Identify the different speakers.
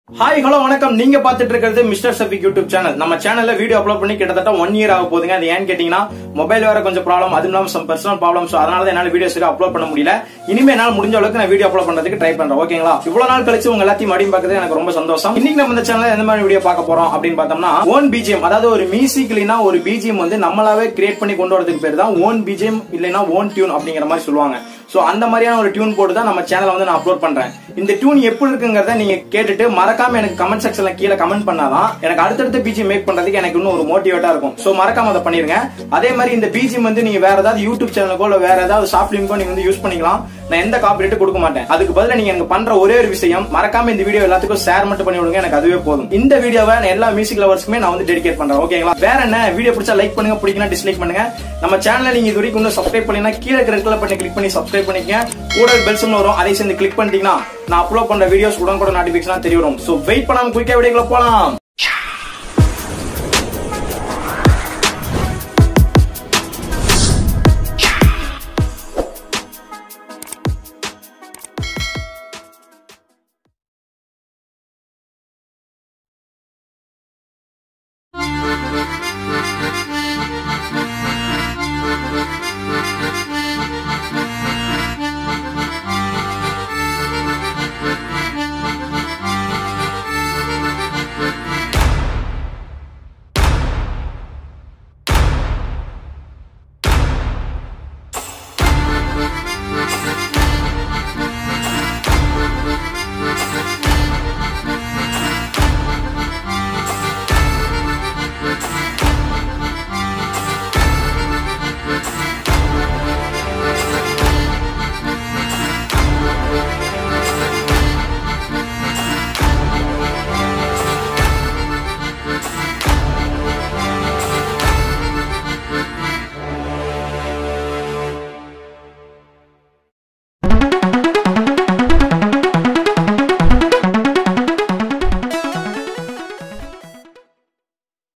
Speaker 1: hi hello வணக்கம் நீங்க பாத்துட்டு இருக்கிறது மிஸ்டர் சபிக் யூடியூப் சேனல் நம்ம சேனல்ல வீடியோ அப்லோட் பண்ணி கிட்டத்தட்ட ஒன் இயர் ஆக போகுதுங்க அது ஏன்னு கேட்டீங்கன்னா மொபைல் வேற கொஞ்சம் ப்ராப்ளம் அதுவும் இல்லாம சம் பர்சனல் ப்ராப்ளம் ஸோ அதனால தான் என்னால வீடியோ சரியா அப்லோட் பண்ண முடியல இனிமே என்னால முடிஞ்ச அளவுக்கு நான் வீடியோ அப்லோட் பண்றதுக்கு ட்ரை பண்றேன் ஓகேங்களா இவ்வளவு நாள் கழிச்சு உங்க எல்லாத்தையும் மறுபடியும் பார்க்கறது எனக்கு ரொம்ப சந்தோஷம் இன்னைக்கு நம்ம இந்த சேனல்ல எந்த மாதிரி வீடியோ பார்க்க போறோம் அப்படின்னு பார்த்தோம்னா ஓன் பிஜிஎம் அதாவது ஒரு மியூசிக்லினா ஒரு பிஜிஎம் வந்து நம்மளாவே கிரியேட் பண்ணி கொண்டு வரதுக்கு பேர் தான் ஓன் பிஜிஎம் இல்லைன்னா ஓன் டியூன் அப்படிங்கிற மாதிரி சொல்லுவாங்க சோ அந்த மாதிரியான ஒரு டியூன் போட்டு தான் நம்ம சேனலை வந்து நான் அப்லோட் பண்றேன் இந்த டியூன் எப்படி இருக்குங்கிறத நீங்க கேட்டுட்டு மறக்காம எனக்கு கமெண்ட் செக்ஷன்ல கீழே கமெண்ட் பண்ணாதான் எனக்கு அடுத்தடுத்த பிஜிஎம் மேக் பண்றதுக்கு எனக்கு இன்னும் ஒரு மோட்டிவேட்டா இருக்கும் சோ மறக்காம அதை பண்ணிருங்க அதே மாதிரி இந்த பிஜிஎம் வந்து நீங்க வேற ஏதாவது யூடியூப் சேனலுக்கோ இல்ல வேற ஏதாவது ஷார்ட் பிலிம்க்கோ நீங்க வந்து யூஸ் பண்ணிக்கலாம் நான் எந்த காப்பிரைட்டும் கொடுக்க மாட்டேன் அதுக்கு பதிலா நீங்க எனக்கு பண்ற ஒரே ஒரு விஷயம் மறக்காம இந்த வீடியோ எல்லாத்துக்கும் ஷேர் மட்டும் பண்ணி விடுங்க எனக்கு அதுவே போதும் இந்த வீடியோவை நான் எல்லா மியூசிக் லவர்ஸ்க்குமே நான் வந்து டெடிகேட் பண்றேன் ஓகேங்களா வேற என்ன வீடியோ பிடிச்சா லைக் பண்ணுங்க பிடிக்கலாம் டிஸ்லைக் பண்ணுங்க நம்ம சேனலை நீங்க இது வரைக்கும் இன்னும் சப்ஸ்கிரைப் பண்ணீங்கன்னா கீழே இருக்கிற ரெட் பண்ணி கிளிக் பண்ணி சப்ஸ்கிரைப் பண்ணிக்கங்க கூட பெல் சிம்ல வரும் அதை சேர்ந்து கிளிக் பண்ணிட்டீங்கன்னா நான் அப்லோட் பண்ற வீடியோஸ் உடனுக்குடன் நோட்டிபிகேஷன் தெரிய வரும் சோ வெயிட் பண்ணாம குயிக்கா வீடியோக்குள்ள போலாம்